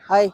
Hi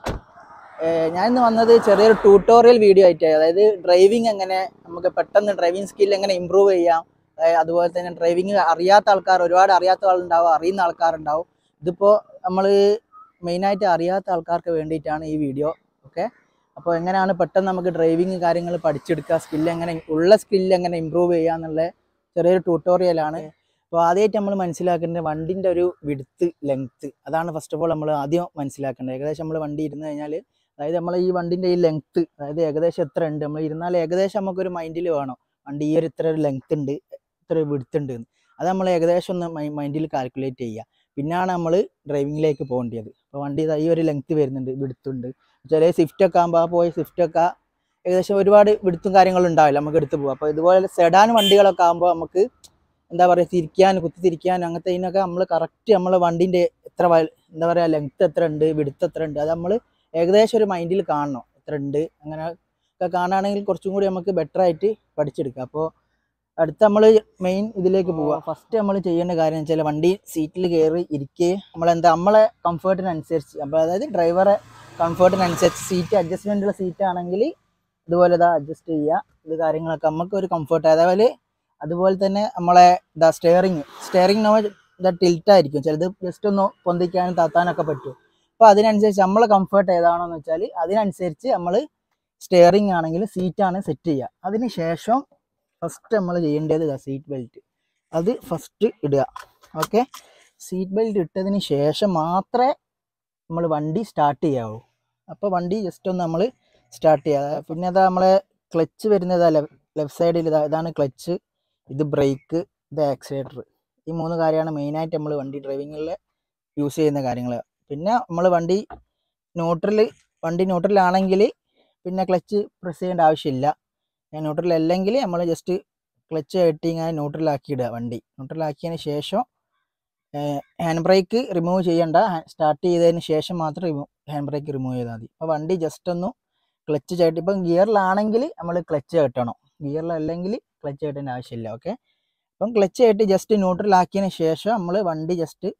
ഞാൻ ഇന്ന് വന്നത് ചെറിയൊരു ട്യൂട്ടോറിയൽ വീഡിയോ ആയിട്ട് അതായത് ഡ്രൈവിംഗ് എങ്ങനെ നമുക്ക് പെട്ടെന്ന് ഡ്രൈവിംഗ് സ്കിൽ എങ്ങനെ ഇമ്പ്രൂവ് ചെയ്യാം അതായത് അതുപോലെ തന്നെ ഡ്രൈവിംഗ് അറിയാത്ത ആൾക്കാർ ഒരുപാട് അറിയാത്ത ആളുണ്ടാവും അറിയുന്ന ആൾക്കാരുണ്ടാവും ഇതിപ്പോൾ നമ്മൾ മെയിനായിട്ട് അറിയാത്ത ആൾക്കാർക്ക് വേണ്ടിയിട്ടാണ് ഈ വീഡിയോ ഓക്കെ അപ്പോൾ എങ്ങനെയാണ് പെട്ടെന്ന് നമുക്ക് ഡ്രൈവിംഗ് കാര്യങ്ങൾ പഠിച്ചെടുക്കുക സ്കില്ല് എങ്ങനെ ഉള്ള സ്കില്ല് എങ്ങനെ ഇമ്പ്രൂവ് ചെയ്യുക എന്നുള്ള ചെറിയൊരു ട്യൂട്ടോറിയലാണ് അപ്പോൾ ആദ്യമായിട്ട് നമ്മൾ മനസ്സിലാക്കേണ്ടത് വണ്ടിൻ്റെ ഒരു വിടുത്ത് ലെങ്ത്ത് അതാണ് ഫസ്റ്റ് ഓഫ് ഓൾ നമ്മൾ ആദ്യം മനസ്സിലാക്കേണ്ടത് ഏകദേശം നമ്മൾ വണ്ടി ഇരുന്ന് കഴിഞ്ഞാൽ അതായത് നമ്മൾ ഈ വണ്ടിൻ്റെ ഈ ലെങ്ത്ത് അതായത് ഏകദേശം എത്ര ഉണ്ട് നമ്മൾ ഇരുന്നാൽ ഏകദേശം നമുക്കൊരു മൈൻഡിൽ വേണം വണ്ടി ഈ ഒരു ഇത്ര ഒരു ലെങ്ത്ത് ഉണ്ട് ഇത്ര വിടുത്ത് ഉണ്ട് എന്ന്. അത് നമ്മൾ ഏകദേശം ഒന്ന് മൈൻഡിൽ കാൽക്കുലേറ്റ് ചെയ്യുക പിന്നാണ് നമ്മൾ ഡ്രൈവിങ്ങിലേക്ക് പോകേണ്ടത് അപ്പോൾ വണ്ടി ഇതാ ഈ ഒരു ലെങ്ത്ത് വരുന്നുണ്ട് വിടുത്തുണ്ട് ചില സ്വിഫ്റ്റ് ഒക്കെ ആകുമ്പോൾ ആ പോയ സ്വിഫ്റ്റ് ഒക്കെ ഏകദേശം ഒരുപാട് വിടുത്തും കാര്യങ്ങളും ഉണ്ടാവില്ല നമുക്ക് എടുത്ത് പോകാം അപ്പോൾ ഇതുപോലെ സെഡാൻ വണ്ടികളൊക്കെ ആകുമ്പോൾ നമുക്ക് എന്താ പറയുക തിരിക്കാൻ കുത്തി തിരിക്കാൻ അങ്ങനത്തെ ഇതിനൊക്കെ നമ്മൾ കറക്റ്റ് നമ്മൾ വണ്ടിൻ്റെ എത്ര വയ- എന്താ പറയുക ലെങ്ത്ത് എത്ര ഉണ്ട് വിടുത്ത് എത്ര ഉണ്ട് അത് നമ്മൾ ഏകദേശം ഒരു മൈൻഡിൽ കാണണം എത്ര ഉണ്ട് അങ്ങനെ ഒക്കെ കാണുകയാണെങ്കിൽ കുറച്ചും കൂടി നമുക്ക് ബെറ്റർ ആയിട്ട് പഠിച്ചെടുക്കാം അപ്പോൾ അടുത്ത നമ്മൾ മെയിൻ ഇതിലേക്ക് പോവുക ഫസ്റ്റ് നമ്മൾ ചെയ്യേണ്ട കാര്യം വെച്ചാൽ വണ്ടി സീറ്റിൽ കയറി ഇരിക്കുകയും നമ്മളെന്താ നമ്മളെ കംഫർട്ടിനനുസരിച്ച് അപ്പോൾ അതായത് ഡ്രൈവറെ കംഫർട്ടിനനുസരിച്ച് സീറ്റ് അഡ്ജസ്റ്റ്മെൻറ്റുള്ള സീറ്റ് ആണെങ്കിൽ ഇതുപോലെ ഇതാ അഡ്ജസ്റ്റ് ചെയ്യുക ഇത് കാര്യങ്ങളൊക്കെ നമുക്ക് ഒരു കംഫർട്ട് അതേപോലെ അതുപോലെ തന്നെ നമ്മളെ ഇതാ സ്റ്റെയറിങ് സ്റ്റെയറിങ് നമ്മൾ ഇതാ ടിൽറ്റ് ആയിരിക്കും ചിലത് ജസ്റ്റ് ഒന്ന് പൊന്തിക്കാനും താത്താനൊക്കെ പറ്റും അപ്പോൾ അതിനനുസരിച്ച് നമ്മളെ കംഫർട്ട് ഏതാണോ എന്ന് വെച്ചാൽ അതിനനുസരിച്ച് നമ്മൾ സ്റ്റെയറിങ് ആണെങ്കിൽ സീറ്റാണ് സെറ്റ് ചെയ്യുക അതിന് ശേഷം ഫസ്റ്റ് നമ്മൾ ചെയ്യേണ്ടത് ഇതാ സീറ്റ് ബെൽറ്റ് അത് ഫസ്റ്റ് ഇടുക ഓക്കെ സീറ്റ് ബെൽറ്റ് ഇട്ടതിന് ശേഷം മാത്രമേ നമ്മൾ വണ്ടി സ്റ്റാർട്ട് ചെയ്യാവൂ അപ്പോൾ വണ്ടി ജസ്റ്റ് ഒന്ന് നമ്മൾ സ്റ്റാർട്ട് ചെയ്യുക പിന്നെ അതാ നമ്മളെ ക്ലച്ച് വരുന്നത് ലെഫ്റ്റ് സൈഡിൽ ഇതാ ഇതാണ് ക്ലച്ച് ഇത് ബ്രേക്ക് ഇത് ആക്സിലേറ്റർ ഈ മൂന്ന് കാര്യമാണ് മെയിനായിട്ട് നമ്മൾ വണ്ടി ഡ്രൈവിങ്ങിൽ യൂസ് ചെയ്യുന്ന കാര്യങ്ങൾ പിന്നെ നമ്മൾ വണ്ടി ന്യൂട്രൽ വണ്ടി ന്യൂട്രലാണെങ്കിൽ പിന്നെ ക്ലച്ച് പ്രസ് ചെയ്യേണ്ട ആവശ്യമില്ല ന്യൂട്രൽ അല്ലെങ്കിൽ നമ്മൾ ജസ്റ്റ് ക്ലച്ച് കെട്ടി ഇങ്ങനെ ന്യൂട്രലാക്കി ഇടുക വണ്ടി ന്യൂട്രലാക്കിയതിന് ശേഷം ഹാൻഡ് ബ്രേക്ക് റിമൂവ് ചെയ്യണ്ട സ്റ്റാർട്ട് ചെയ്തതിന് ശേഷം മാത്രം റിമൂവ് ഹാൻഡ് ബ്രേക്ക് റിമൂവ് ചെയ്താൽ മതി അപ്പോൾ വണ്ടി ജസ്റ്റ് ഒന്ന് ക്ലച്ച് ചവിട്ടി ഇപ്പം ഗിയറിലാണെങ്കിൽ നമ്മൾ ക്ലച്ച് കെട്ടണം ഗിയറിലല്ലെങ്കിൽ ക്ലച്ച് കെട്ടേണ്ട ആവശ്യമില്ല ഓക്കെ അപ്പം ക്ലച്ച് കെട്ടി ജസ്റ്റ് ന്യൂട്രൽ ആക്കിയതിന് ശേഷം നമ്മൾ വണ്ടി ജസ്റ്റ്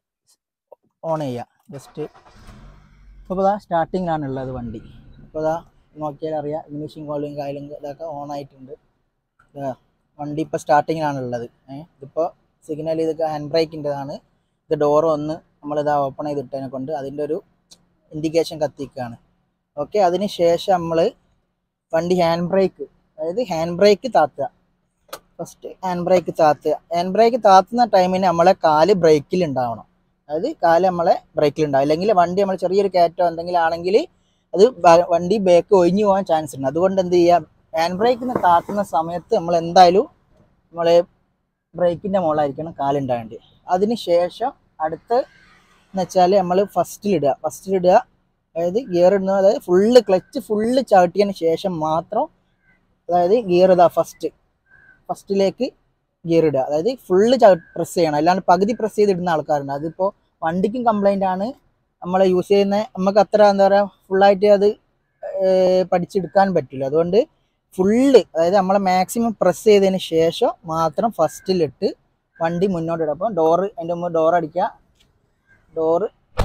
ഓൺ ചെയ്യുക ജസ്റ്റ് അപ്പോൾ ഇതാ സ്റ്റാർട്ടിങ്ങിലാണ് ഉള്ളത് വണ്ടി അപ്പോൾ ഇതാ നോക്കിയാൽ അറിയാം ഇംഗ്ലീഷും കോളും കായലും ഇതൊക്കെ ഓൺ ആയിട്ടുണ്ട് ഇതാ വണ്ടി ഇപ്പോൾ സ്റ്റാർട്ടിങ്ങിലാണ് ഉള്ളത് ഏഹ് ഇതിപ്പോൾ സിഗ്നൽ ഇതൊക്കെ ഹാൻഡ് ബ്രേക്കിൻ്റെതാണ് ഇത് ഡോർ ഒന്ന് നമ്മളിതാ ഓപ്പൺ ചെയ്തിട്ടതിനെ കൊണ്ട് അതിൻ്റെ ഒരു ഇൻഡിക്കേഷൻ കത്തിക്കുകയാണ് ഓക്കെ അതിന് ശേഷം നമ്മൾ വണ്ടി ഹാൻഡ് ബ്രേക്ക് അതായത് ഹാൻഡ് ബ്രേക്ക് താത്തുക ഫസ്റ്റ് ഹാൻഡ് ബ്രേക്ക് താത്തുക ഹാൻഡ് ബ്രേക്ക് താത്തുന്ന ടൈമിന് നമ്മളെ കാല് ബ്രേക്കിൽ ഉണ്ടാവണം അതായത് കാല് നമ്മളെ ബ്രേക്കിൽ ഉണ്ടാവും അല്ലെങ്കിൽ വണ്ടി നമ്മൾ ചെറിയൊരു കയറ്റോ എന്തെങ്കിലും ആണെങ്കിൽ അത് ബ- വണ്ടി ബേക്ക് ഒഴിഞ്ഞു പോകാൻ ചാൻസ് ഉണ്ട് അതുകൊണ്ട് എന്ത് ചെയ്യുക ഹാൻഡ് ബ്രേക്കിന് താത്തുന്ന സമയത്ത് നമ്മൾ എന്തായാലും നമ്മൾ ബ്രേക്കിൻ്റെ മുകളിലായിരിക്കണം കാലുണ്ടാവേണ്ടത് അതിന് ശേഷം അടുത്ത് എന്ന് വെച്ചാൽ നമ്മൾ ഫസ്റ്റിലിടുക ഫസ്റ്റിലിടുക അതായത് ഗിയർ ഇടുന്നത് അതായത് ഫുള്ള് ക്ലച്ച് ഫുള്ള് ചവിട്ടിയതിന് ശേഷം മാത്രം അതായത് ഗിയർ ഇതാ ഫസ്റ്റ് ഫസ്റ്റിലേക്ക് ഗിയർ ഇടുക അതായത് ഫുള്ള് പ്രസ് ചെയ്യണം അല്ലാണ്ട് പകുതി പ്രസ് ചെയ്ത് ഇടുന്ന ആൾക്കാരുണ്ട് അതിപ്പോൾ വണ്ടിക്കും കംപ്ലൈൻ്റ് ആണ് നമ്മൾ യൂസ് ചെയ്യുന്ന നമുക്ക് അത്ര എന്താ പറയുക ഫുള്ളായിട്ട് അത് ഏർ പഠിച്ചെടുക്കാൻ പറ്റില്ല അതുകൊണ്ട് ഫുള്ള് അതായത് നമ്മൾ മാക്സിമം പ്രസ് ചെയ്തതിന് ശേഷം മാത്രം ഫസ്റ്റിലിട്ട് വണ്ടി മുന്നോട്ട് ഇടുക അപ്പോൾ ഡോറ് അതിൻ്റെ മുമ്പ് ഡോർ അടിക്കുക ഡോറ്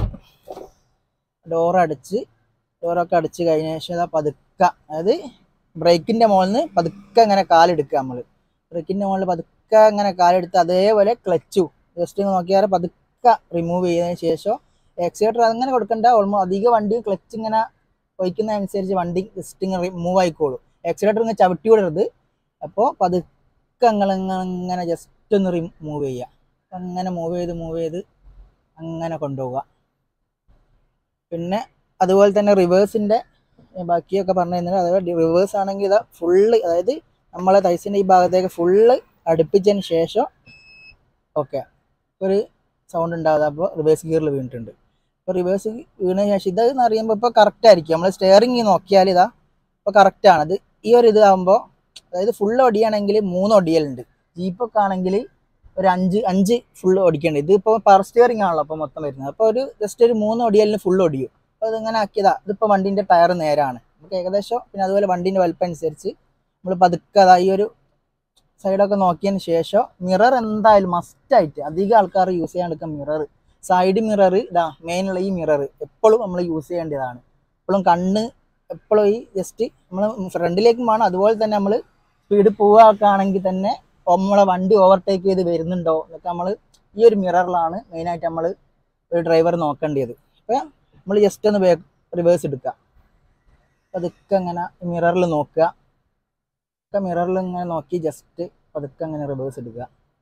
ഡോർ അടിച്ച് ഡോറൊക്കെ അടിച്ച് കഴിഞ്ഞ ശേഷം ഇതാ പതുക്ക അതായത് ബ്രേക്കിൻ്റെ മുകളിൽ നിന്ന് പതുക്കെ അങ്ങനെ കാലെടുക്കുക നമ്മൾ ബ്രേക്കിൻ്റെ മുകളിൽ പതുക്കെ അങ്ങനെ കാലെടുത്ത് അതേപോലെ ക്ലച്ചു ജസ്റ്റ് നോക്കിയാൽ പതുക്കെ റിമൂവ് ചെയ്തതിന് ശേഷം എക്സിലേറ്റർ അങ്ങനെ കൊടുക്കണ്ട ഓൾമോ അധിക വണ്ടി ക്ലച്ച് ഇങ്ങനെ ഒഴിക്കുന്നതനുസരിച്ച് വണ്ടി ജസ്റ്റ് ഇങ്ങനെ മൂവ് ആയിക്കോളും എക്സിലേറ്റർ ഇങ്ങനെ ചവിട്ടി വിടരുത് അപ്പോൾ പതുക്കെ നിങ്ങൾ ഇങ്ങനെ ജസ്റ്റ് ഒന്ന് റിമൂവ് ചെയ്യുക അങ്ങനെ മൂവ് ചെയ്ത് മൂവ് ചെയ്ത് അങ്ങനെ കൊണ്ടുപോവുക പിന്നെ അതുപോലെ തന്നെ റിവേഴ്സിൻ്റെ ബാക്കിയൊക്കെ പറഞ്ഞു കഴിഞ്ഞാൽ അതായത് റിവേഴ്സ് ആണെങ്കിൽ ഇതാ ഫുള്ള് അതായത് നമ്മളെ തൈസിൻ്റെ ഈ ഭാഗത്തേക്ക് ഫുള്ള് അടുപ്പിച്ചതിന് ശേഷം ഓക്കെ ഒരു സൗണ്ട് ഉണ്ടാകാതെ അപ്പോൾ റിവേഴ്സ് ഗിയറിൽ വീണിട്ടുണ്ട് അപ്പോൾ റിവേഴ്സ് വീണതിന് ശേഷം ഇതെന്ന് അറിയുമ്പോൾ ഇപ്പോൾ കറക്റ്റ് ആയിരിക്കും നമ്മൾ സ്റ്റെയറിങ് നോക്കിയാൽ ഇതാ ഇപ്പോൾ കറക്റ്റാണ് ഇത് ഈ ഒരു ഇത് ആകുമ്പോൾ അതായത് ഫുൾ ഒടിയാണെങ്കിൽ മൂന്ന് ഒടിയലുണ്ട് ജീപ്പൊക്കെ ആണെങ്കിൽ ഒരു അഞ്ച് അഞ്ച് ഫുൾ ഒടിക്കേണ്ടത് ഇതിപ്പോൾ പവർ സ്റ്റിയറിംഗ് ആണല്ലോ അപ്പോൾ മൊത്തം വരുന്നത് അപ്പോൾ ഒരു ജസ്റ്റ് ഒരു മൂന്ന് ഒടിയലിന് ഫുൾ ഒടിയും അപ്പോൾ അതിങ്ങനെ ആക്കിയതാ ഇതിപ്പോൾ വണ്ടീൻ്റെ ടയർ നേരാണ് നമുക്ക് ഏകദേശം പിന്നെ അതുപോലെ വണ്ടീൻ്റെ വലിപ്പം അനുസരിച്ച് നമ്മൾ പതുക്കെ അതാ ഈ ഒരു സൈഡൊക്കെ നോക്കിയതിന് ശേഷം മിറർ എന്തായാലും മസ്റ്റായിട്ട് അധികം ആൾക്കാർ യൂസ് ചെയ്യാൻ എടുക്കുക മിറർ സൈഡ് മിറർ ഇതാ മെയിനുള്ള ഈ മിറർ എപ്പോഴും നമ്മൾ യൂസ് ചെയ്യേണ്ടതാണ് എപ്പോഴും കണ്ണ് എപ്പോഴും ഈ ജസ്റ്റ് നമ്മൾ ഫ്രണ്ടിലേക്കും വേണം അതുപോലെ തന്നെ നമ്മൾ സ്പീഡ് പോവുകയാണെങ്കിൽ തന്നെ നമ്മളെ വണ്ടി ഓവർടേക്ക് ചെയ്ത് വരുന്നുണ്ടോ എന്നൊക്കെ നമ്മൾ ഈ ഒരു മിററിലാണ് മെയിനായിട്ട് നമ്മൾ ഒരു ഡ്രൈവർ നോക്കേണ്ടത് അപ്പോൾ നമ്മൾ ജസ്റ്റ് ഒന്ന് ബാക്ക് റിവേഴ്സ് എടുക്കുക പതുക്കെ അങ്ങനെ മിററിൽ നോക്കുക ഒക്കെ മിററിൽ ഇങ്ങനെ നോക്കി ജസ്റ്റ് പതുക്കെ അങ്ങനെ റിവേഴ്സ് എടുക്കുക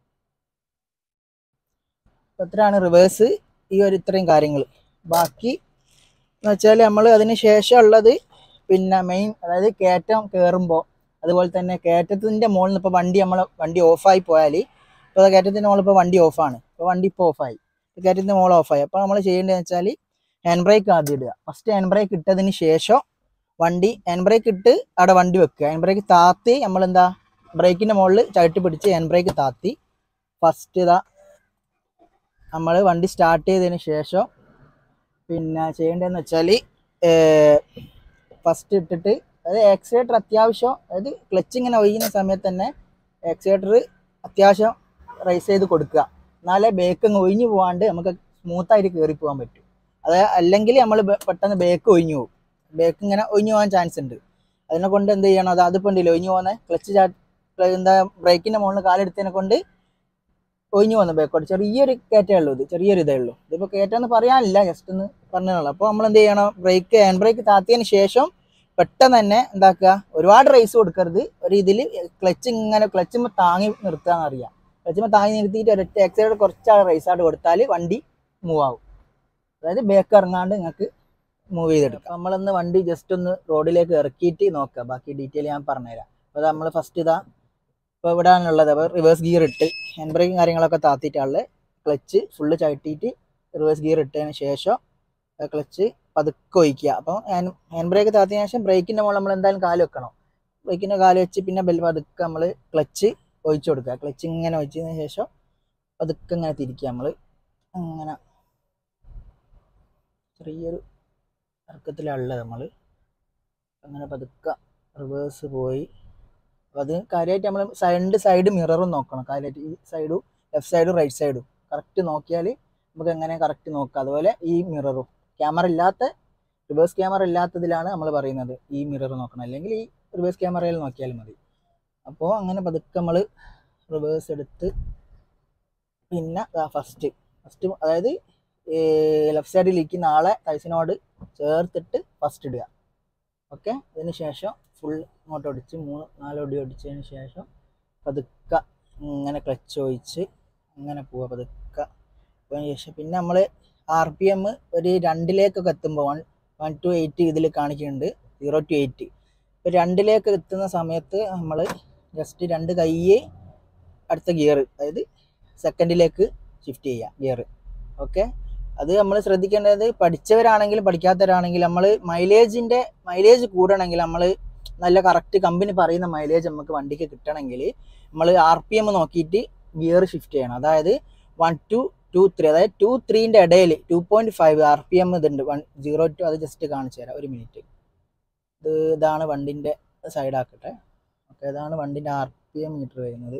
അപ്പോൾ ഇത്രയാണ് റിവേഴ്സ് ഈ ഒരു ഇത്രയും കാര്യങ്ങൾ ബാക്കി എന്ന് വെച്ചാൽ നമ്മൾ അതിന് ശേഷം ഉള്ളത് പിന്നെ മെയിൻ അതായത് കയറ്റം കയറുമ്പോൾ അതുപോലെ തന്നെ കയറ്റത്തിൻ്റെ മുകളിൽ നിന്ന് ഇപ്പോൾ വണ്ടി നമ്മൾ വണ്ടി ഓഫായി പോയാൽ ഇപ്പോൾ കയറ്റത്തിൻ്റെ മുകളിൽ ഇപ്പോൾ വണ്ടി ഓഫാണ് ഇപ്പോൾ വണ്ടി ഇപ്പോൾ ഓഫായി കയറ്റത്തിൻ്റെ മുകളിൽ ഓഫായി അപ്പോൾ നമ്മൾ ചെയ്യേണ്ടതെന്ന് വെച്ചാൽ ഹാൻഡ് ബ്രേക്ക് ആദ്യം ഇടുക ഫസ്റ്റ് ഹാൻഡ് ബ്രേക്ക് ഇട്ടതിന് ശേഷം വണ്ടി ഹാൻഡ് ബ്രേക്ക് ഇട്ട് അവിടെ വണ്ടി വെക്കുക ഹാൻഡ് ബ്രേക്ക് താത്തി നമ്മളെന്താ ബ്രേക്കിൻ്റെ മുകളിൽ ചവിട്ടി പിടിച്ച് ഹാൻഡ് ബ്രേക്ക് താത്തി ഫസ്റ്റ് ഇതാ നമ്മൾ വണ്ടി സ്റ്റാർട്ട് ചെയ്തതിന് ശേഷം പിന്നെ ചെയ്യേണ്ടതെന്ന് വെച്ചാൽ ഫസ്റ്റ് ഇട്ടിട്ട് അതായത് ആക്സിലേറ്റർ അത്യാവശ്യം അതായത് ക്ലച്ച് ഇങ്ങനെ ഒഴിയുന്ന സമയത്ത് തന്നെ ആക്സിലേറ്റർ അത്യാവശ്യം റൈസ് ചെയ്ത് കൊടുക്കുക എന്നാലേ ബേക്ക് അങ്ങ് ഒഴിഞ്ഞു പോകാണ്ട് നമുക്ക് സ്മൂത്തായിട്ട് കയറി പോകാൻ പറ്റും അത് അല്ലെങ്കിൽ നമ്മൾ പെട്ടെന്ന് ബേക്ക് ഒഴിഞ്ഞു പോകും ബേക്ക് ഇങ്ങനെ ഒഴിഞ്ഞു പോകാൻ ചാൻസ് ഉണ്ട് അതിനെ കൊണ്ട് എന്ത് ചെയ്യണം അത് അതിപ്പോൾ ഉണ്ടല്ലോ ഒഴിഞ്ഞു പോകുന്ന ക്ലച്ച് ചാ എന്താ ബ്രേക്കിൻ്റെ മുകളിൽ കാലെടുത്തതിനെ കൊണ്ട് ഒഴിഞ്ഞു വന്നു ബേക്കോട്ട് ചെറിയൊരു കയറ്റേ ഉള്ളൂ ഇത് ചെറിയൊരു ഇതേ ഉള്ളൂ ഇതിപ്പോൾ കയറ്റമെന്ന് പറയാനില്ല ജസ്റ്റ് ഒന്ന് പറഞ്ഞുള്ളൂ അപ്പോൾ നമ്മൾ എന്ത് ചെയ്യണം ബ്രേക്ക് ഹാൻഡ് ബ്രേക്ക് താത്തിയതിന് ശേഷം പെട്ടെന്ന് തന്നെ എന്താക്കുക ഒരുപാട് റേസ് കൊടുക്കരുത് ഒരു ഇതിൽ ക്ലച്ച് ഇങ്ങനെ ക്ലച്ചുമ്പോൾ താങ്ങി നിർത്താന്ന് അറിയാം ക്ലച്ചുമ്പോൾ താങ്ങി നിർത്തിയിട്ട് ഒരൊറ്റ എക്സൈഡ് കുറച്ചാൾ റേസ് ആയിട്ട് കൊടുത്താൽ വണ്ടി മൂവ് ആവും അതായത് ബേക്ക് ഇറങ്ങാണ്ട് നിങ്ങൾക്ക് മൂവ് ചെയ്തെടുക്കാം നമ്മളൊന്ന് വണ്ടി ജസ്റ്റ് ഒന്ന് റോഡിലേക്ക് ഇറക്കിയിട്ട് നോക്കുക ബാക്കി ഡീറ്റെയിൽ ഞാൻ പറഞ്ഞുതരാം അപ്പോൾ നമ്മൾ ഫസ്റ്റ് ഇതാ ഇപ്പോൾ ഇവിടെയാണുള്ളത് അപ്പോൾ റിവേഴ്സ് ഗിയർ ഇട്ട് ഹാൻഡ് ബ്രേക്കും കാര്യങ്ങളൊക്കെ താത്തിയിട്ടുള്ള ക്ലച്ച് ഫുള്ള് ചവിട്ടിയിട്ട് റിവേഴ്സ് ഗിയർ ഇട്ടതിന് ശേഷം ക്ലച്ച് പതുക്കെ ഒഴിക്കുക അപ്പോൾ ഹാൻഡ് ഹാൻഡ് ബ്രേക്ക് താത്തിയതിനു ശേഷം ബ്രേക്കിൻ്റെ മുകളിൽ നമ്മൾ എന്തായാലും കാല് വെക്കണം ബ്രേക്കിൻ്റെ കാല് വെച്ച് പിന്നെ ബെൽ പതുക്കെ നമ്മൾ ക്ലച്ച് ഒഴിച്ചു കൊടുക്കുക ക്ലച്ച് ഇങ്ങനെ ഒഴിച്ചതിന് ശേഷം പതുക്കെ ഇങ്ങനെ തിരിക്കുക നമ്മൾ അങ്ങനെ ചെറിയൊരു ഇറക്കത്തിലുള്ളത് നമ്മൾ അങ്ങനെ പതുക്കെ റിവേഴ്സ് പോയി അപ്പോൾ അത് കാര്യമായിട്ട് നമ്മൾ സൈഡ് സൈഡ് മിററും നോക്കണം കാര്യമായിട്ട് ഈ സൈഡും ലെഫ്റ്റ് സൈഡും റൈറ്റ് സൈഡും കറക്റ്റ് നോക്കിയാൽ നമുക്ക് എങ്ങനെ കറക്റ്റ് നോക്കാം അതുപോലെ ഈ മിററും ക്യാമറ ഇല്ലാത്ത റിവേഴ്സ് ക്യാമറ ഇല്ലാത്തതിലാണ് നമ്മൾ പറയുന്നത് ഈ മിറർ നോക്കണം അല്ലെങ്കിൽ ഈ റിവേഴ്സ് ക്യാമറയിൽ നോക്കിയാൽ മതി അപ്പോൾ അങ്ങനെ പതുക്കെ നമ്മൾ റിവേഴ്സ് എടുത്ത് പിന്നെ ഫസ്റ്റ് ഫസ്റ്റ് അതായത് ലെഫ്റ്റ് സൈഡിൽ ഇരിക്കുന്ന ആളെ തൈസിനോട് ചേർത്തിട്ട് ഫസ്റ്റ് ഇടുക ഓക്കെ അതിന് ശേഷം ഫുൾ ഇങ്ങോട്ട് ഒടിച്ച് മൂന്ന് നാല് ഒടി ഒടിച്ചതിന് ശേഷം പതുക്കെ ഇങ്ങനെ ക്ലച്ച് ഒഴിച്ച് അങ്ങനെ പോവുക പതുക്കെ അതിന് ശേഷം പിന്നെ നമ്മൾ ആർ പി എം ഒരു രണ്ടിലേക്കൊക്കെ എത്തുമ്പോൾ വൺ വൺ ടു എയ്റ്റ് ഇതിൽ കാണിക്കുന്നുണ്ട് സീറോ ടു എയ്റ്റ് ഇപ്പോൾ രണ്ടിലേക്ക് എത്തുന്ന സമയത്ത് നമ്മൾ ജസ്റ്റ് രണ്ട് കൈ അടുത്ത ഗിയർ അതായത് സെക്കൻഡിലേക്ക് ഷിഫ്റ്റ് ചെയ്യുക ഗിയർ ഓക്കെ അത് നമ്മൾ ശ്രദ്ധിക്കേണ്ടത് പഠിച്ചവരാണെങ്കിലും പഠിക്കാത്തവരാണെങ്കിലും നമ്മൾ മൈലേജിൻ്റെ മൈലേജ് കൂടണമെങ്കിൽ നമ്മൾ നല്ല കറക്റ്റ് കമ്പനി പറയുന്ന മൈലേജ് നമുക്ക് വണ്ടിക്ക് കിട്ടണമെങ്കിൽ നമ്മൾ ആർ പി എം നോക്കിയിട്ട് ഗിയർ ഷിഫ്റ്റ് ചെയ്യണം അതായത് വൺ ടു ടു ത്രീ അതായത് ടു ത്രീൻ്റെ ഇടയിൽ two point five R P M ഇതുണ്ട് വൺ സീറോ ടു അത് ജസ്റ്റ് കാണിച്ചു തരാം ഒരു മിനിറ്റ് ഇത് ഇതാണ് വണ്ടിൻ്റെ സൈഡാക്കട്ടെ ഓക്കെ ഇതാണ് വണ്ടിൻ്റെ ആർ പി എം മീറ്റർ വരുന്നത്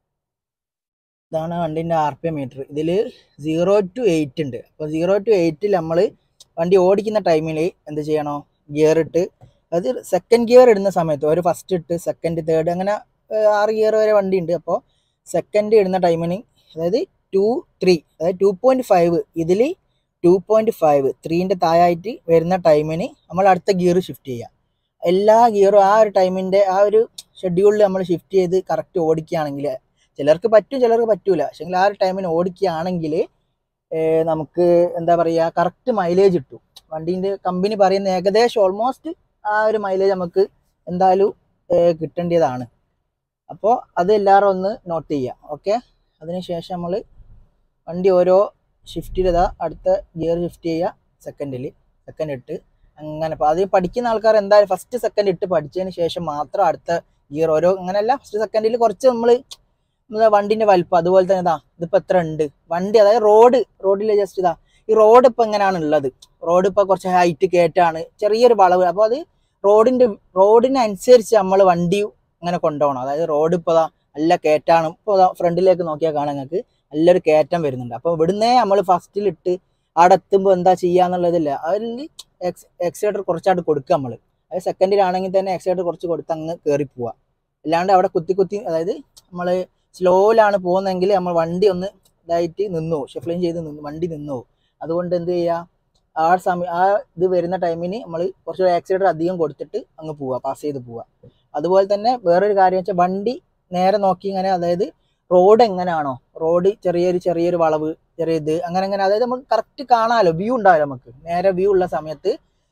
ഇതാണ് വണ്ടിൻ്റെ ആർ പി എം മീറ്റർ ഇതിൽ സീറോ ടു എയ്റ്റ് ഉണ്ട് അപ്പോൾ സീറോ ടു എയ്റ്റിൽ നമ്മൾ വണ്ടി ഓടിക്കുന്ന ടൈമിൽ എന്ത് ചെയ്യണോ ഗിയർ ഇട്ട് അത് സെക്കൻഡ് ഗിയർ ഇടുന്ന സമയത്ത് ഒരു ഫസ്റ്റ് ഇട്ട് സെക്കൻഡ് തേർഡ് അങ്ങനെ ഏഹ്, ആറ് ഗിയർ വരെ വണ്ടി ഉണ്ട് അപ്പോൾ സെക്കൻഡ് ഇടുന്ന ടൈമിന് അതായത് ടു ത്രീ അതായത് ടു പോയിൻറ്റ് ഫൈവ് ഇതിൽ ടു പോയിൻറ്റ് ഫൈവ് ത്രീൻ്റെ താഴായിട്ട് വരുന്ന ടൈമിന് നമ്മൾ അടുത്ത ഗിയർ ഷിഫ്റ്റ് ചെയ്യുക എല്ലാ ഗിയറും ആ ഒരു ടൈമിൻ്റെ ആ ഒരു ഷെഡ്യൂളിൽ നമ്മൾ ഷിഫ്റ്റ് ചെയ്ത് കറക്റ്റ് ഓടിക്കുകയാണെങ്കിൽ ചിലർക്ക് പറ്റും ചിലർക്ക് പറ്റൂല പക്ഷെങ്കിൽ ആ ഒരു ടൈമിന് ഓടിക്കുകയാണെങ്കിൽ നമുക്ക് എന്താ പറയുക കറക്റ്റ് മൈലേജ് കിട്ടും വണ്ടീൻ്റെ കമ്പനി പറയുന്ന ഏകദേശം ഓൾമോസ്റ്റ് ആ ഒരു മൈലേജ് നമുക്ക് എന്തായാലും ഏഹ്, കിട്ടേണ്ടതാണ് അപ്പോൾ അത് എല്ലാവരും ഒന്ന് നോട്ട് ചെയ്യുക ഓക്കെ അതിനുശേഷം നമ്മൾ വണ്ടി ഓരോ ഷിഫ്റ്റിൽ ഇതാ അടുത്ത ഗിയർ ഷിഫ്റ്റ് ചെയ്യുക സെക്കൻഡിൽ സെക്കൻഡ് ഇട്ട് അങ്ങനെ അപ്പോൾ അത് പഠിക്കുന്ന ആൾക്കാർ എന്തായാലും ഫസ്റ്റ് സെക്കൻഡ് ഇട്ട് പഠിച്ചതിന് ശേഷം മാത്രം അടുത്ത ഗിയർ ഓരോ അങ്ങനെയല്ല ഫസ്റ്റ് സെക്കൻഡിൽ കുറച്ച് നമ്മൾ വണ്ടിന്റെ വലിപ്പം അതുപോലെ തന്നെ ഇതാ ഇതിപ്പോൾ എത്ര ഉണ്ട് വണ്ടി അതായത് റോഡ് റോഡിൽ ജസ്റ്റ് ഇതാ ഈ റോഡ് ഇപ്പം എങ്ങനെയാണ് ഉള്ളത് റോഡ് ഇപ്പോൾ കുറച്ച് ഹൈറ്റ് കയറ്റാണ് ചെറിയൊരു വളവ് അപ്പോൾ അത് റോഡിന്റെ റോഡിനനുസരിച്ച് നമ്മൾ വണ്ടി ഇങ്ങനെ കൊണ്ടുപോകണം അതായത് റോഡ് ഇപ്പോൾ ഇതാ നല്ല കയറ്റാണ് ഇപ്പോൾ ഫ്രണ്ടിലേക്ക് നോക്കിയാൽ കാണാൻ നിങ്ങൾക്ക് നല്ലൊരു കയറ്റം വരുന്നുണ്ട് അപ്പോൾ ഇവിടുന്നേ നമ്മൾ ഫസ്റ്റിലിട്ട് അവിടെ എത്തുമ്പോൾ എന്താ ചെയ്യാന്നുള്ളതില്ല അതിൽ എക്സ് എക്സേറ്റർ കുറച്ചായിട്ട് കൊടുക്കുക നമ്മൾ അത് സെക്കൻഡിലാണെങ്കിൽ തന്നെ എക്സേറ്റർ കുറച്ച് കൊടുത്ത് അങ്ങ് കയറി പോവുക അല്ലാണ്ട് അവിടെ കുത്തി കുത്തി അതായത് നമ്മൾ സ്ലോയിലാണ് പോകുന്നതെങ്കിൽ നമ്മൾ വണ്ടി ഒന്ന് ഇതായിട്ട് നിന്നു പോകും ഷഫ്ലിങ് ചെയ്ത് നിന്ന് വണ്ടി നിന്നു പോകും അതുകൊണ്ട് എന്ത് ചെയ്യുക ആ സമയം ആ ഇത് വരുന്ന ടൈമിന് നമ്മൾ കുറച്ച് ആക്സിഡൻറ്റ് അധികം കൊടുത്തിട്ട് അങ്ങ് പോവുക പാസ് ചെയ്ത് പോവുക അതുപോലെ തന്നെ വേറൊരു കാര്യം വെച്ചാൽ വണ്ടി നേരെ നോക്കി ഇങ്ങനെ അതായത് റോഡ് എങ്ങനെയാണോ റോഡ് ചെറിയൊരു ചെറിയൊരു വളവ് ചെറിയ ഇത് അങ്ങനെ അങ്ങനെ അതായത് നമുക്ക് കറക്റ്റ് കാണാമല്ലോ വ്യൂ ഉണ്ടാവില്ല നമുക്ക് നേരെ വ്യൂ ഉള്ള സമയത്ത്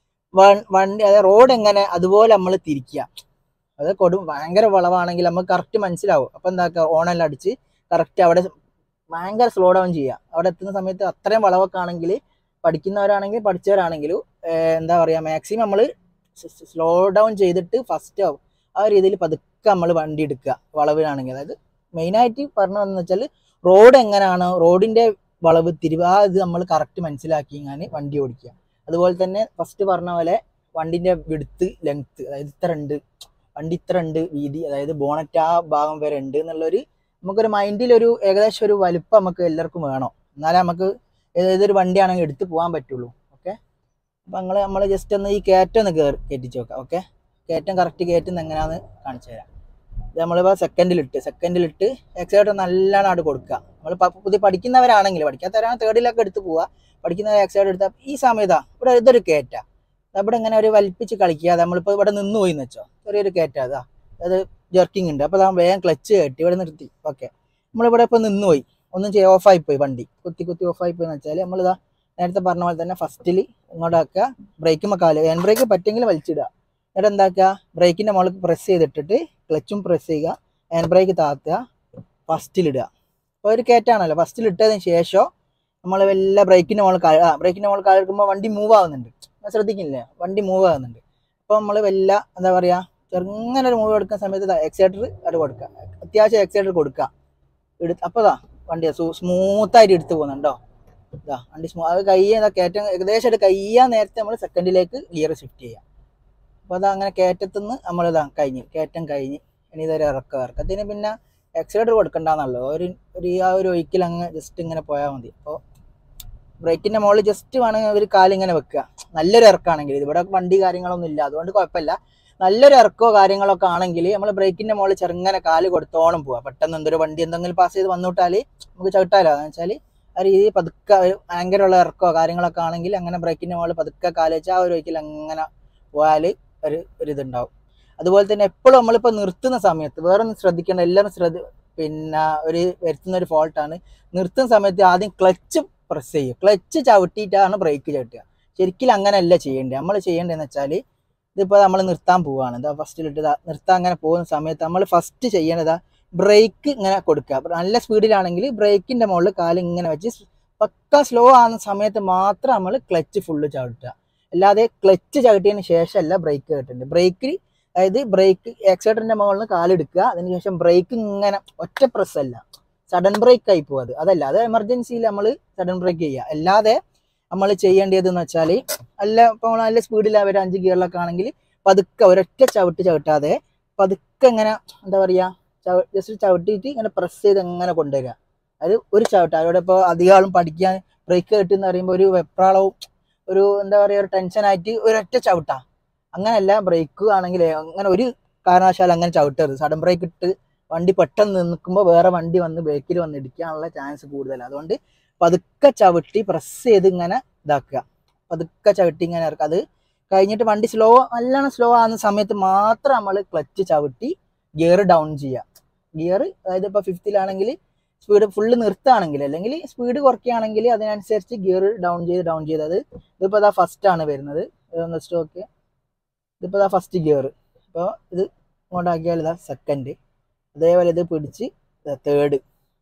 വ- വണ്ടി അതായത് റോഡ് എങ്ങനെ അതുപോലെ നമ്മൾ തിരിക്കുക അത് കൊടും ഭയങ്കര വളവാണെങ്കിൽ നമുക്ക് കറക്റ്റ് മനസ്സിലാവും അപ്പം എന്താക്കുക ഓണെല്ലാം അടിച്ച് കറക്റ്റ് അവിടെ ഭയങ്കര സ്ലോ ഡൗൺ ചെയ്യുക അവിടെ എത്തുന്ന സമയത്ത് അത്രയും വളവൊക്കെ ആണെങ്കിൽ പഠിക്കുന്നവരാണെങ്കിൽ പഠിച്ചവരാണെങ്കിലും ഏഹ് എന്താ പറയുക മാക്സിമം നമ്മൾ സ്ലോ ഡൗൺ ചെയ്തിട്ട് ഫസ്റ്റ് ആവും ആ രീതിയിൽ പതുക്കെ നമ്മൾ വണ്ടി എടുക്കുക വളവിലാണെങ്കിൽ അതായത് മെയിനായിട്ട് പറഞ്ഞതെന്ന് വെച്ചാൽ റോഡ് എങ്ങനെയാണോ റോഡിൻ്റെ വളവ് തിരിവ് ആ ഇത് നമ്മൾ കറക്റ്റ് മനസ്സിലാക്കി ഞാൻ വണ്ടി ഓടിക്കുക അതുപോലെ തന്നെ ഫസ്റ്റ് പറഞ്ഞ പോലെ വണ്ടിൻ്റെ വിടുത്ത് ലെങ്ത്ത് അതായത് ഇത്ര ഉണ്ട് വണ്ടി ഇത്ര ഉണ്ട് വീതി അതായത് ബോണറ്റ് ആ ഭാഗം വരെ ഉണ്ട് എന്നുള്ളൊരു നമുക്കൊരു മൈൻഡിൽ ഒരു ഏകദേശം ഒരു വലുപ്പം നമുക്ക് എല്ലാവർക്കും വേണം എന്നാലേ നമുക്ക് ഏതൊരു വണ്ടിയാണെങ്കിൽ എടുത്ത് പോകാൻ പറ്റുള്ളൂ ഓക്കെ അപ്പം നിങ്ങൾ നമ്മൾ ജസ്റ്റ് ഒന്ന് ഈ കയറ്റം ഒന്ന് കയറി കയറ്റിച്ച് നോക്കാം ഓക്കെ കയറ്റം കറക്റ്റ് കയറ്റുന്ന എങ്ങനെയാണെന്ന് കാണിച്ചു തരാം ഇത് നമ്മളിപ്പോൾ സെക്കൻഡിലിട്ട് സെക്കൻഡിലിട്ട് എക്സൈറ്റ് നല്ലോണം അവിടെ കൊടുക്കുക നമ്മൾ പുതിയ പഠിക്കുന്നവരാണെങ്കിൽ പഠിക്കാത്തവരാണ് തേർഡിലൊക്കെ എടുത്ത് പോവുക പഠിക്കുന്നവർ എക്സൈറ്റ് എടുത്താൽ ഈ സമയത്താ ഇവിടെ ഇതൊരു കയറ്റ ഇവിടെ ഇങ്ങനെ ഒരു വലിപ്പിച്ച് കളിക്കുക നമ്മളിപ്പോൾ ഇവിടെ നിന്ന് പോയി എന്ന് വെച്ചോ ചെറിയൊരു കയറ്റ അതാ അത് ജെർക്കിംഗ് ഉണ്ട് അപ്പോൾ നമ്മൾ വേഗം ക്ലച്ച് കയറ്റി ഇവിടെ നിർത്തി ഓക്കെ നമ്മളിവിടെ ഇപ്പോൾ നിന്ന് പോയി ഒന്നും ചെയ്യാൻ ഓഫായി പോയി വണ്ടി കുത്തി കുത്തി ഓഫായി പോയി എന്ന് വെച്ചാൽ നമ്മളിതാ നേരത്തെ പറഞ്ഞ പോലെ തന്നെ ഫസ്റ്റിൽ ഇങ്ങോട്ടാക്കുക ബ്രേക്കുമ്പോൾ കാല് ഹാൻഡ് ബ്രേക്ക് പറ്റുമെങ്കിൽ വലിച്ചിടുക എന്നിട്ട് എന്താക്കുക ബ്രേക്കിൻ്റെ മുകളിൽ പ്രസ് ചെയ്തിട്ടിട്ട് ക്ലച്ചും പ്രസ് ചെയ്യുക ഹാൻഡ് ബ്രേക്ക് താത്തുക ഫസ്റ്റിലിടുക അപ്പോൾ ഒരു കയറ്റാണല്ലോ ഫസ്റ്റിൽ ഇട്ടതിന് ശേഷം നമ്മൾ വല്ല ബ്രേക്കിൻ്റെ മുകളിൽ കാ ആ ബ്രേക്കിൻ്റെ മുകളിൽ കാലെടുക്കുമ്പോൾ വണ്ടി മൂവ് ആവുന്നുണ്ട് ഞാൻ ശ്രദ്ധിക്കുന്നില്ലേ വണ്ടി മൂവ് ആവുന്നുണ്ട് അപ്പോൾ നമ്മൾ വല്ല എന്താ പറയുക ചെറുങ്ങനെ ഒരു മൂവ് എടുക്കുന്ന സമയത്ത് എക്സൈറ്റർ അത് കൊടുക്കുക അത്യാവശ്യം എക്സൈറ്റർ കൊടുക്കുക എടുത്ത് അപ്പോൾ ഇതാ വണ്ടി സ്മൂത്തായിട്ട് എടുത്ത് പോകുന്നുണ്ടോ ഇതാ വണ്ടി സ്മൂ അത് കയ്യ കയറ്റം ഏകദേശം ഒരു കയ്യാൻ നേരത്തെ നമ്മൾ സെക്കൻഡിലേക്ക് ഗിയർ ഷിഫ്റ്റ് ചെയ്യുക അപ്പോൾ അത് അങ്ങനെ കയറ്റത്തുനിന്ന് നമ്മളിതാ കഴിഞ്ഞ് കയറ്റം കഴിഞ്ഞ് ഇനി ഇതൊരു ഇറക്കം ഇറക്കത്തിന് പിന്നെ എക്സൈറ്റർ കൊടുക്കണ്ടെന്നല്ലോ ഒരു ഒരു ആ ഒരു ഒഴിക്കൽ അങ്ങ് ജസ്റ്റ് ഇങ്ങനെ പോയാൽ മതി അപ്പോൾ ബ്രേക്കിൻ്റെ മുകളിൽ ജസ്റ്റ് വേണമെങ്കിൽ ഒരു കാലിങ്ങനെ വെക്കുക നല്ലൊരു ഇറക്കമാണെങ്കിൽ ഇവിടെ വണ്ടി കാര്യങ്ങളൊന്നും ഇല്ല അതുകൊണ്ട് കുഴപ്പമില്ല നല്ലൊരു ഇറക്കോ കാര്യങ്ങളൊക്കെ ആണെങ്കിൽ നമ്മൾ ബ്രേക്കിൻ്റെ മുകളിൽ ചെറുങ്ങനെ കാല് കൊടുത്തോണം പോവാം പെട്ടെന്ന് എന്തൊരു വണ്ടി എന്തെങ്കിലും പാസ് ചെയ്ത് വന്നുവിട്ടാൽ നമുക്ക് ചവിട്ടാലോ എന്ന് വെച്ചാൽ ആ രീതി പതുക്കെ ഒരു ഭയങ്കരമുള്ള ഇറക്കോ കാര്യങ്ങളൊക്കെ ആണെങ്കിൽ അങ്ങനെ ബ്രേക്കിൻ്റെ മുകളിൽ പതുക്കെ കാല് വെച്ചാൽ ആ ഒരു ഒരിക്കൽ അങ്ങനെ പോയാൽ ഒരു ഒരു ഇതുണ്ടാവും അതുപോലെ തന്നെ എപ്പോഴും നമ്മളിപ്പോൾ നിർത്തുന്ന സമയത്ത് വേറെ ഒന്നും ശ്രദ്ധിക്കേണ്ട എല്ലാവരും ശ്രദ്ധ പിന്നെ ഒരു വരുത്തുന്ന ഒരു ഫോൾട്ടാണ് നിർത്തുന്ന സമയത്ത് ആദ്യം ക്ലച്ച് പ്രസ് ചെയ്യുക ക്ലച്ച് ചവിട്ടിയിട്ടാണ് ബ്രേക്ക് ചവിട്ടുക ശരിക്കും അങ്ങനെയല്ല ചെയ്യേണ്ടത് നമ്മൾ ചെയ്യേണ്ടതെന്ന് വെച്ചാൽ ഇതിപ്പോൾ നമ്മൾ നിർത്താൻ പോവുകയാണ് ഇതാ ഫസ്റ്റിലിട്ട് ഇതാ നിർത്താൻ അങ്ങനെ പോകുന്ന സമയത്ത് നമ്മൾ ഫസ്റ്റ് ചെയ്യേണ്ടതാ ബ്രേക്ക് ഇങ്ങനെ കൊടുക്കുക നല്ല സ്പീഡിലാണെങ്കിൽ ബ്രേക്കിൻ്റെ മുകളിൽ കാല് ഇങ്ങനെ വെച്ച് പക്ക സ്ലോ ആകുന്ന സമയത്ത് മാത്രം നമ്മൾ ക്ലച്ച് ഫുള്ള് ചവിട്ടുക അല്ലാതെ ക്ലച്ച് ചവിട്ടിയതിന് ശേഷമല്ല ബ്രേക്ക് ചവിട്ടേണ്ടത് ബ്രേക്കിൽ അതായത് ബ്രേക്ക് ആക്സിഡന്റിന്റെ മുകളിൽ നിന്ന് കാലെടുക്കുക അതിനുശേഷം ബ്രേക്ക് ഇങ്ങനെ ഒറ്റ പ്രസ് അല്ല സഡൻ ബ്രേക്ക് ആയി പോകും അത് അതല്ല അത് എമർജൻസിയിൽ നമ്മൾ സഡൻ ബ്രേക്ക് ചെയ്യുക അല്ലാതെ നമ്മൾ ചെയ്യേണ്ടതെന്ന് വെച്ചാൽ അല്ല ഇപ്പോൾ നല്ല സ്പീഡിൽ അവർ അഞ്ച് ഗിയറിലൊക്കെ ആണെങ്കിൽ പതുക്കെ ഒരൊറ്റ ചവിട്ട് ചവിട്ടാതെ പതുക്കെ ഇങ്ങനെ എന്താ പറയുക ചവ ജസ്റ്റ് ചവിട്ടിയിട്ട് ഇങ്ങനെ പ്രസ് ചെയ്ത് ഇങ്ങനെ കൊണ്ടുവരിക അത് ഒരു ചവിട്ട് അവരോട് ഇപ്പോൾ അധികം ആളും പഠിക്കാൻ ബ്രേക്ക് കിട്ടുമെന്ന് പറയുമ്പോൾ ഒരു വെപ്രാളവും ഒരു എന്താ പറയുക ഒരു ടെൻഷനായിട്ട് ഒരൊറ്റ ചവിട്ടാ അങ്ങനെയല്ല ബ്രേക്ക് ആണെങ്കിൽ അങ്ങനെ ഒരു കാരണവശാലും അങ്ങനെ ചവിട്ടരുത് സഡൻ ബ്രേക്ക് ഇട്ട് വണ്ടി പെട്ടെന്ന് നിൽക്കുമ്പോൾ വേറെ വണ്ടി വന്ന് ബ്രേക്കിൽ വന്ന് ഇടിക്കാനുള്ള ചാൻസ് കൂടുതലാണ് അതുകൊണ്ട് പതുക്കെ ചവിട്ടി പ്രസ് ചെയ്ത് ഇങ്ങനെ ഇതാക്കുക പതുക്കെ ചവിട്ടി ഇങ്ങനെ ഇറക്കുക അത് കഴിഞ്ഞിട്ട് വണ്ടി സ്ലോ നല്ലോണം സ്ലോ ആകുന്ന സമയത്ത് മാത്രം നമ്മൾ ക്ലച്ച് ചവിട്ടി ഗിയർ ഡൗൺ ചെയ്യുക ഗിയർ അതായത് ഇപ്പോൾ ഫിഫ്ത്തിലാണെങ്കിൽ സ്പീഡ് ഫുള്ള് നിർത്തുകയാണെങ്കിൽ അല്ലെങ്കിൽ സ്പീഡ് കുറയ്ക്കുകയാണെങ്കിൽ അതിനനുസരിച്ച് ഗിയർ ഡൗൺ ചെയ്ത് ഡൗൺ ചെയ്ത് അത് ഇതിപ്പോൾ അതാ ഫസ്റ്റ് ആണ് വരുന്നത് ഇതൊന്ന് സ്റ്റോക്ക് ഇതിപ്പോൾ ഇതാ ഫസ്റ്റ് ഗിയർ അപ്പോൾ ഇത് ഇങ്ങോട്ടാക്കിയാൽ ഇതാ സെക്കൻഡ് അതേപോലെ ഇത് പിടിച്ച് തേർഡ്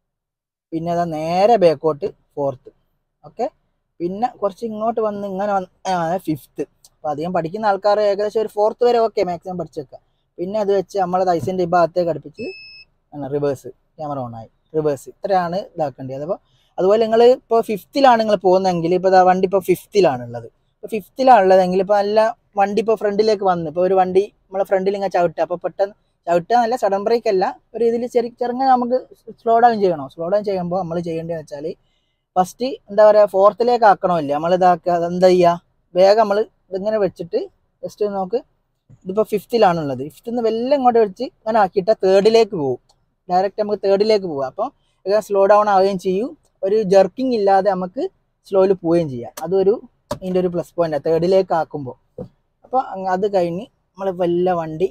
പിന്നെ അതാ നേരെ ബാക്കോട്ട് ഫോർത്ത് ഓക്കെ പിന്നെ കുറച്ച് ഇങ്ങോട്ട് വന്ന് ഇങ്ങനെ വന്ന് ഫിഫ്ത്ത് അപ്പോൾ അധികം പഠിക്കുന്ന ആൾക്കാർ ഏകദേശം ഒരു ഫോർത്ത് വരെ ഓക്കെ മാക്സിമം പഠിച്ചു വെക്കുക പിന്നെ അത് വെച്ച് നമ്മളത് ഐസിൻ്റെ ഈ ഭാഗത്തേക്ക് അടുപ്പിച്ച് റിവേഴ്സ് ക്യാമറ ഓൺ ആയി റിവേഴ്സ് ഇത്രയാണ് ഇതാക്കേണ്ടത് അപ്പോൾ അതുപോലെ നിങ്ങൾ ഇപ്പോൾ ഫിഫ്ത്തിലാണ് നിങ്ങൾ പോകുന്നതെങ്കിൽ ഇപ്പോൾ വണ്ടി ഇപ്പോൾ ഫിഫ്ത്തിലാണ് ഉള്ളത് ഇപ്പോൾ ഫിഫ്ത്തിലാണുള്ളതെങ്കിൽ ഇപ്പോൾ നല്ല വണ്ടി ഇപ്പോൾ ഫ്രണ്ടിലേക്ക് വന്ന് ഇപ്പോൾ ഒരു വണ്ടി നമ്മളെ ഫ്രണ്ടിൽ ഇങ്ങനെ ചവിട്ടുക അപ്പോൾ പെട്ടെന്ന് ചവിട്ടുക നല്ല സഡൻ ബ്രേക്ക് അല്ല ഒരു ഇതിൽ ചെറിയ ചെറുങ്ങനെ നമുക്ക് സ്ലോ ഡൗൺ ചെയ്യണോ സ്ലോ ഡൗൺ ചെയ്യുമ്പോൾ നമ്മൾ ചെയ്യേണ്ടതെന്ന് വെച്ചാൽ ഫസ്റ്റ് എന്താ പറയുക ഫോർത്തിലേക്ക് ആക്കണമല്ലേ നമ്മൾ ഇതാക്കുക അതെന്താ ചെയ്യുക വേഗം നമ്മൾ ഇതിങ്ങനെ വെച്ചിട്ട് ജസ്റ്റ് നോക്ക് ഇതിപ്പോൾ ഫിഫ്ത്തിലാണുള്ളത് ഫിഫ്ത്തിൽ നിന്ന് വെല്ലം ഇങ്ങോട്ട് വെച്ച് ഇങ്ങനെ ആക്കിയിട്ട് തേർഡിലേക്ക് പോകും ഡയറക്റ്റ് നമുക്ക് തേർഡിലേക്ക് പോകാം അപ്പോൾ ഇത് സ്ലോ ഡൗൺ ആവുകയും ചെയ്യും ഒരു ജർക്കിംഗ് ഇല്ലാതെ നമുക്ക് സ്ലോയിൽ പോവുകയും ചെയ്യാം അതൊരു ഇതിൻ്റെ ഒരു പ്ലസ് പോയിൻ്റ് തേർഡിലേക്ക് ആക്കുമ്പോൾ അപ്പോൾ അങ്ങ് അത് കഴിഞ്ഞ് നമ്മൾ വല്ല വണ്ടി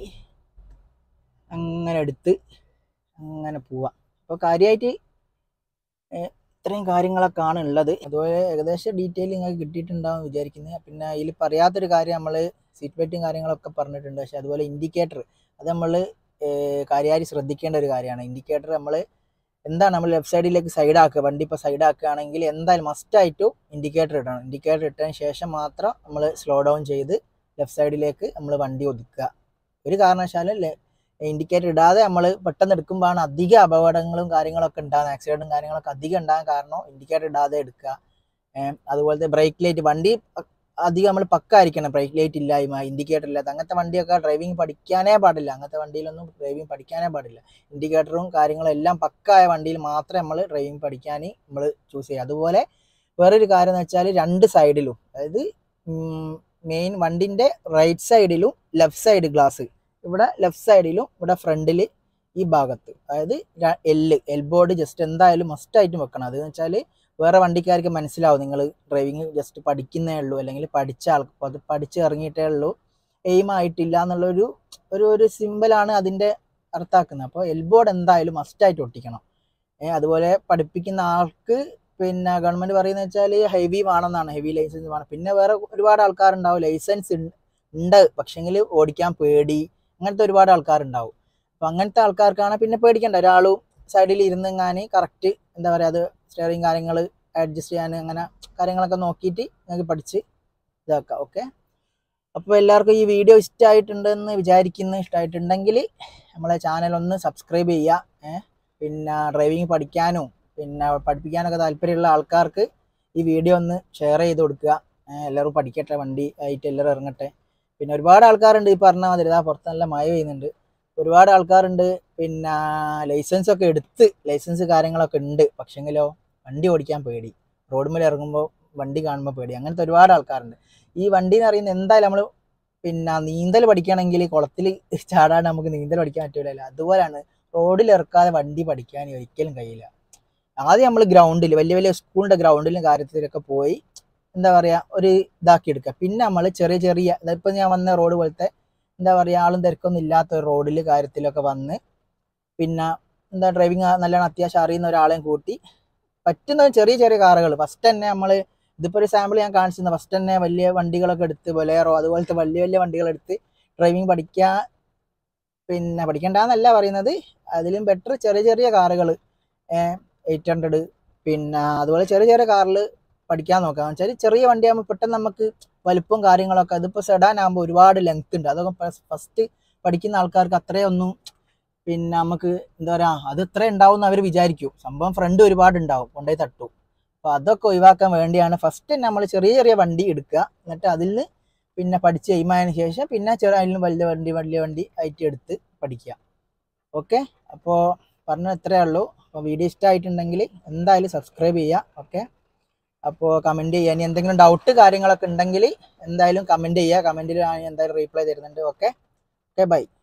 അങ്ങനെ എടുത്ത് അങ്ങനെ പോവാം അപ്പോൾ കാര്യമായിട്ട് ഇത്രയും കാര്യങ്ങളൊക്കെയാണ് ഉള്ളത് അതുപോലെ ഏകദേശം ഡീറ്റെയിൽ നിങ്ങൾക്ക് കിട്ടിയിട്ടുണ്ടാവും വിചാരിക്കുന്നത് പിന്നെ അതിൽ പറയാത്തൊരു കാര്യം നമ്മൾ സീറ്റ് ബെൽറ്റും കാര്യങ്ങളൊക്കെ പറഞ്ഞിട്ടുണ്ട് പക്ഷേ അതുപോലെ ഇൻഡിക്കേറ്റർ അത് നമ്മൾ കാര്യമായി ശ്രദ്ധിക്കേണ്ട ഒരു കാര്യമാണ് ഇൻഡിക്കേറ്റർ നമ്മൾ എന്താണ് നമ്മൾ ലെഫ്റ്റ് സൈഡിലേക്ക് സൈഡ് ആക്കുക വണ്ടി ഇപ്പോൾ സൈഡ് ആക്കുകയാണെങ്കിൽ എന്തായാലും മസ്റ്റായിട്ടും ഇൻഡിക്കേറ്റർ ഇടണം ഇൻഡിക്കേറ്റർ ഇട്ടതിന് ശേഷം മാത്രം നമ്മൾ സ്ലോ ഡൗൺ ചെയ്ത് ലെഫ്റ്റ് സൈഡിലേക്ക് നമ്മൾ വണ്ടി ഒതുക്കുക ഒരു കാരണവശാലും ഇൻഡിക്കേറ്റർ ഇടാതെ നമ്മൾ പെട്ടെന്ന് എടുക്കുമ്പോഴാണ് അധിക അപകടങ്ങളും കാര്യങ്ങളൊക്കെ ഉണ്ടാകുന്നത് ആക്സിഡൻറ്റും കാര്യങ്ങളൊക്കെ അധികം ഉണ്ടാകാൻ കാരണം ഇൻഡിക്കേറ്റർ ഇടാതെ എടുക്കുക ഏം, അതുപോലത്തെ ബ്രേക്ക് ലൈറ്റ് വണ്ടി അധികം നമ്മൾ പക്കായിരിക്കണം ബ്രേക്ക് ലൈറ്റ് ഇല്ലായ്മ ഇൻഡിക്കേറ്റർ ഇല്ലാത്ത അങ്ങനത്തെ വണ്ടിയൊക്കെ ഡ്രൈവിംഗ് പഠിക്കാനേ പാടില്ല അങ്ങനത്തെ വണ്ടിയിലൊന്നും ഡ്രൈവിംഗ് പഠിക്കാനേ പാടില്ല ഇൻഡിക്കേറ്ററും കാര്യങ്ങളും എല്ലാം പക്കായ വണ്ടിയിൽ മാത്രമേ നമ്മൾ ഡ്രൈവിംഗ് പഠിക്കാൻ നമ്മൾ ചൂസ് ചെയ്യുക അതുപോലെ വേറൊരു കാര്യം എന്ന് വെച്ചാൽ രണ്ട് സൈഡിലും അതായത് മെയിൻ വണ്ടിൻ്റെ റൈറ്റ് സൈഡിലും ലെഫ്റ്റ് സൈഡ് ഗ്ലാസ് ഇവിടെ ലെഫ്റ്റ് സൈഡിലും ഇവിടെ ഫ്രണ്ടിൽ ഈ ഭാഗത്ത് അതായത് ര- എല്ല് എൽബോർഡ് ജസ്റ്റ് എന്തായാലും മസ്റ്റായിട്ടും വെക്കണം അതെന്ന് വെച്ചാൽ വേറെ വണ്ടിക്കാർക്ക് മനസ്സിലാവും നിങ്ങൾ ഡ്രൈവിംഗ് ജസ്റ്റ് പഠിക്കുന്നേ ഉള്ളൂ അല്ലെങ്കിൽ പഠിച്ച ആൾ അത് പഠിച്ച് ഇറങ്ങിയിട്ടേ ഉള്ളൂ എയിം ആയിട്ടില്ല എന്നുള്ളൊരു ഒരു ഒരു സിമ്പിളാണ് അതിൻ്റെ അർത്ഥാക്കുന്നത് അപ്പോൾ എൽബോർഡ് എന്തായാലും മസ്റ്റായിട്ട് ഒട്ടിക്കണം ഏ, അതുപോലെ പഠിപ്പിക്കുന്ന ആൾക്ക് പിന്നെ ഗവൺമെൻറ് പറയുന്നത് വെച്ചാൽ ഹെവി വേണമെന്നാണ് ഹെവി ലൈസൻസ് വേണം പിന്നെ വേറെ ഒരുപാട് ആൾക്കാരുണ്ടാവും ലൈസൻസ് ഉണ്ട് പക്ഷെങ്കിൽ ഓടിക്കാൻ പേടി അങ്ങനത്തെ ഒരുപാട് ആൾക്കാരുണ്ടാവും അപ്പോൾ അങ്ങനത്തെ ആൾക്കാർക്കാണ് പിന്നെ പേടിക്കേണ്ട ഒരാളും സൈഡിൽ ഇരുന്നെങ്ങാന് കറക്റ്റ് എന്താ പറയുക അത് സ്റ്റിയറിങ് കാര്യങ്ങൾ അഡ്ജസ്റ്റ് ചെയ്യാൻ അങ്ങനെ കാര്യങ്ങളൊക്കെ നോക്കിയിട്ട് നിങ്ങൾക്ക് പഠിച്ച് ഇതാക്കാം ഓക്കെ അപ്പോൾ എല്ലാവർക്കും ഈ വീഡിയോ ഇഷ്ടമായിട്ടുണ്ടെന്ന് വിചാരിക്കുന്നു ഇഷ്ടമായിട്ടുണ്ടെങ്കിൽ നമ്മളെ ചാനൽ ഒന്ന് സബ്സ്ക്രൈബ് ചെയ്യുക ഏ? പിന്നെ ഡ്രൈവിംഗ് പഠിക്കാനും പിന്നെ പഠിപ്പിക്കാനൊക്കെ താല്പര്യമുള്ള ആൾക്കാർക്ക് ഈ വീഡിയോ ഒന്ന് ഷെയർ ചെയ്ത് കൊടുക്കുക ഏ, എല്ലാവരും പഠിക്കട്ടെ വണ്ടി ആയിട്ട് എല്ലാവരും ഇറങ്ങട്ടെ പിന്നെ ഒരുപാട് ആൾക്കാരുണ്ട് ഈ പറഞ്ഞ മാതിരി ഇതാ പുറത്ത് നല്ല മഴ പെയ്യുന്നുണ്ട് ഒരുപാട് ആൾക്കാരുണ്ട് പിന്നെ ലൈസൻസ് ഒക്കെ എടുത്ത് ലൈസൻസ് കാര്യങ്ങളൊക്കെ ഉണ്ട് പക്ഷെങ്കിലോ വണ്ടി ഓടിക്കാൻ പേടി റോഡ് മേലെ ഇറങ്ങുമ്പോൾ വണ്ടി കാണുമ്പോൾ പേടി അങ്ങനത്തെ ഒരുപാട് ആൾക്കാരുണ്ട് ഈ വണ്ടി എന്ന് പറയുന്നത് എന്തായാലും നമ്മൾ പിന്നെ നീന്തൽ പഠിക്കണമെങ്കിൽ കുളത്തിൽ ചാടാൻ നമുക്ക് നീന്തൽ പഠിക്കാൻ പറ്റൂലല്ലോ അതുപോലെയാണ് റോഡിൽ ഇറക്കാതെ വണ്ടി പഠിക്കാൻ ഒരിക്കലും കഴിയില്ല ആദ്യം നമ്മൾ ഗ്രൗണ്ടിൽ വലിയ വലിയ സ്കൂളിൻ്റെ ഗ്രൗണ്ടിലും കാര്യത്തിലൊക്കെ പോയി എന്താ പറയുക ഒരു ഇതാക്കി എടുക്കുക പിന്നെ നമ്മൾ ചെറിയ ചെറിയ ഇപ്പം ഞാൻ വന്ന റോഡ് പോലത്തെ എന്താ പറയുക ആളും തിരക്കൊന്നും ഇല്ലാത്ത ഒരു റോഡിൽ കാര്യത്തിലൊക്കെ വന്ന് പിന്നെ എന്താ ഡ്രൈവിങ് നല്ലോണം അത്യാവശ്യം അറിയുന്ന ഒരാളെയും കൂട്ടി പറ്റുന്ന ചെറിയ ചെറിയ കാറുകൾ ഫസ്റ്റ് തന്നെ നമ്മൾ ഇതിപ്പോൾ ഒരു സാമ്പിൾ ഞാൻ കാണിച്ചിരുന്ന ഫസ്റ്റ് തന്നെ വലിയ വണ്ടികളൊക്കെ എടുത്ത് ബൊലേറോ അതുപോലത്തെ വലിയ വലിയ വണ്ടികൾ എടുത്ത് ഡ്രൈവിംഗ് പഠിക്കാൻ പിന്നെ പഠിക്കേണ്ടെന്നല്ല പറയുന്നത് അതിലും ബെറ്റർ ചെറിയ ചെറിയ കാറുകൾ എയ്റ്റ് ഹൺഡ്രഡ് പിന്നെ അതുപോലെ ചെറിയ ചെറിയ കാറിൽ പഠിക്കാൻ നോക്കാം എന്ന് വെച്ചാൽ ചെറിയ വണ്ടിയാകുമ്പോൾ പെട്ടെന്ന് നമുക്ക് വലുപ്പം കാര്യങ്ങളൊക്കെ അതിപ്പോൾ സെഡാൻ ആകുമ്പോൾ ഒരുപാട് ലെങ്ത് ഉണ്ട് അതൊക്കെ ഫസ്റ്റ് പഠിക്കുന്ന ആൾക്കാർക്ക് അത്രയൊന്നും പിന്നെ നമുക്ക് എന്താ പറയുക അത് ഇത്ര ഉണ്ടാവും എന്ന് അവർ വിചാരിക്കും സംഭവം ഫ്രണ്ട് ഒരുപാട് ഉണ്ടാവും കൊണ്ടുപോയി തട്ടും അപ്പോൾ അതൊക്കെ ഒഴിവാക്കാൻ വേണ്ടിയാണ് ഫസ്റ്റ് നമ്മൾ ചെറിയ ചെറിയ വണ്ടി എടുക്കുക എന്നിട്ട് അതിൽ നിന്ന് പിന്നെ പഠിച്ച് എയിമായതിനു ശേഷം പിന്നെ ചെറിയ അതിൽ നിന്ന് വലിയ വണ്ടി വലിയ വണ്ടി ആയിട്ട് എടുത്ത് പഠിക്കുക ഓക്കെ അപ്പോൾ പറഞ്ഞ ഇത്രയേ ഉള്ളൂ അപ്പോൾ വീഡിയോ ഇഷ്ടമായിട്ടുണ്ടെങ്കിൽ എന്തായാലും സബ്സ്ക്രൈബ് ചെയ്യുക ഓക്കെ അപ്പോൾ കമൻറ്റ് ചെയ്യുക ഇനി എന്തെങ്കിലും ഡൗട്ട് കാര്യങ്ങളൊക്കെ ഉണ്ടെങ്കിൽ എന്തായാലും കമൻറ്റ് ചെയ്യുക കമൻറ്റിൽ ഞാൻ എന്തായാലും റീപ്ലൈ തരുന്നുണ്ട് ഓക്കെ ഓക്കെ ബൈ